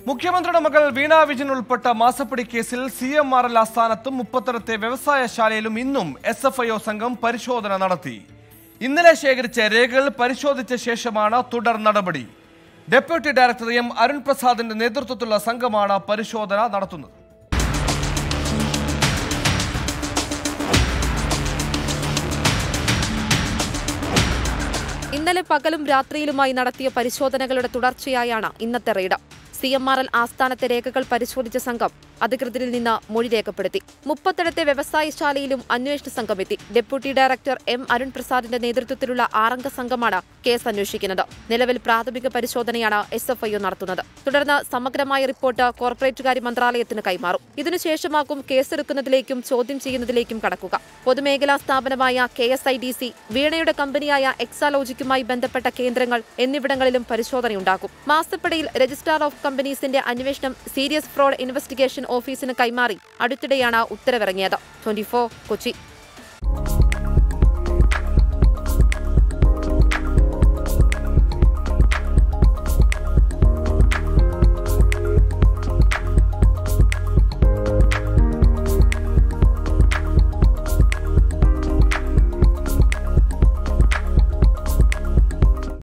മുഖ്യമന്ത്രിയുടെ മകൾ വീണ വിജയൻ ഉൾപ്പെട്ട മാസപ്പടി കേസിൽ സി എം ആർ എൽ ആസ്ഥാനത്തും മുപ്പത്തരത്തെ വ്യവസായശാലയിലും ഇന്നും എസ് എഫ് ഐ ഒ സംഘം പരിശോധന നടത്തി ഇന്നലെ ശേഖരിച്ച രേഖകൾ പരിശോധിച്ച ശേഷമാണ് തുടർ നടപടി ഡെപ്യൂട്ടി ഡയറക്ടർ എം അരുൺ പ്രസാദിന്റെ നേതൃത്വത്തിലുള്ള സംഘമാണ് പരിശോധന നടത്തുന്നത് ഇന്നലെ പകലും രാത്രിയിലുമായി നടത്തിയ പരിശോധനകളുടെ തുടർച്ചയായാണ് ഇന്നത്തെ raid C M R L ആസ്ഥാനത്തെ രേഖകൾ പരിശോധിച്ച സംഘം അധികൃതരിൽ നിന്ന് മൊഴി രേഖപ്പെടുത്തി മുപ്പത്തിടത്തെ വ്യവസായശാലയിലും അന്വേഷണ സംഘം എത്തി ഡെപ്യൂട്ടി ഡയറക്ടർ എം അരുൺ പ്രസാദിന്റെ നേതൃത്വത്തിലുള്ള ആറംഗ സംഘമാണ് കേസ് അന്വേഷിക്കുന്നത് നിലവിൽ പ്രാഥമിക പരിശോധനയാണ് എസ് എഫ് ഐ നടത്തുന്നത് തുടർന്ന് സമഗ്രമായ റിപ്പോർട്ട് കോർപ്പറേറ്റുകാര്യ മന്ത്രാലയത്തിന് കൈമാറും ഇതിനുശേഷമാകും കേസെടുക്കുന്നതിലേക്കും ചോദ്യം ചെയ്യുന്നതിലേക്കും കടക്കുക പൊതുമേഖലാ സ്ഥാപനമായ K S I D C വീണയുടെ കമ്പനിയായ എക്സാലോജിക്കുമായി ബന്ധപ്പെട്ട കേന്ദ്രങ്ങൾ എന്നിവിടങ്ങളിലും പരിശോധനയുണ്ടാകും മാസപ്പടിയിൽ രജിസ്ട്രാർ ഓഫ് കമ്പനീസിന്റെ അന്വേഷണം സീരിയസ് ഫ്രോഡ് ഇൻവെസ്റ്റിഗേഷൻ ഓഫീസിന് കൈമാറി അടുത്തിടെയാണ് ഉത്തരവിറങ്ങിയത് ട്വന്റി കൊച്ചി